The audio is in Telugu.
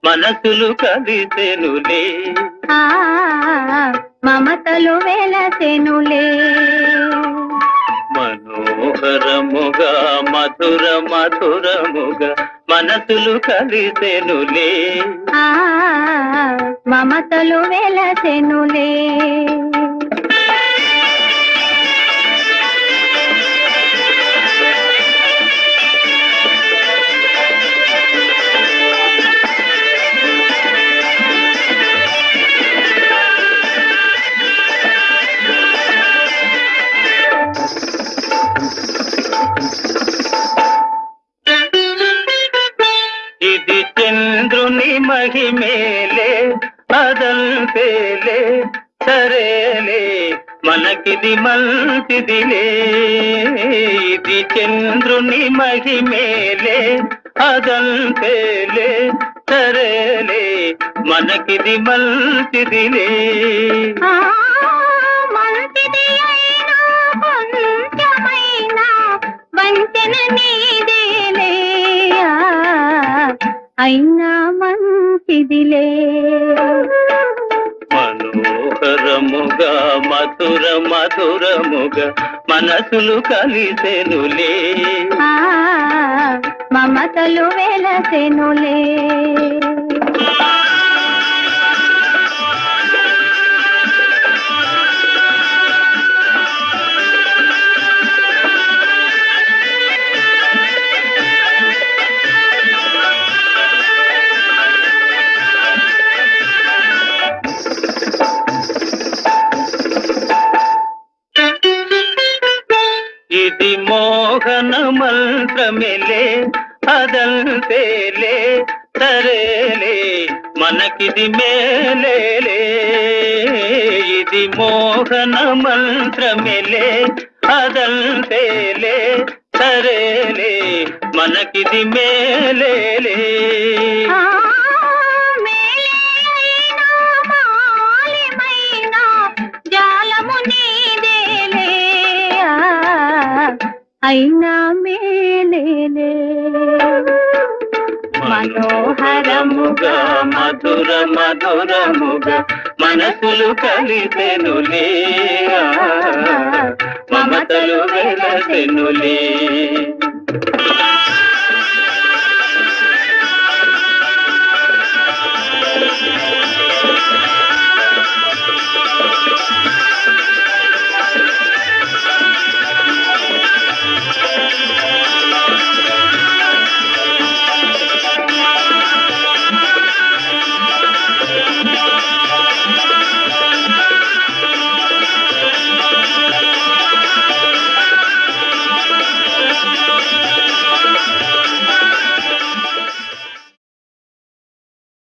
మనసులు కలిసెనులే ఆ మమతలు వెలసెనులే మనోహరముగా మధుర మధురముగా మనసులు కలిసెనులే ఆ మమతలు వెలసెనులే ఇది చంద్రుని మహిమేలే అదంతేలే సరేలే మనకిది మంచిదిలే ఇది చంద్రుని మహిమేలే అదంతేలే సరేలే మనకిది మంచిదిలే ఆ మంచిది అయినా కొంచెమైనా వంచన నీదేలే ఆ, అయినా మంచిదిలే మనోహరముగా మధుర మధురముగా మనసులు కలిసెనులే ఆ మమతలు వెలసెనులే ఇది మోహన మంత్రమిలే అదంతేలే సరేలే మనకిది మేలేలే ఇది మోహన మంత్రమిలే అదంతేలే సరేలే మనకిది మేలేలే ఆ మేలైనా మాలిమైనా జాలము నీదేలే ఆ, అయినా మేలేలే మనోహరముగా మధుర మధురముగా మనసులు కలిసెనులే మమతలు వెలసెనులే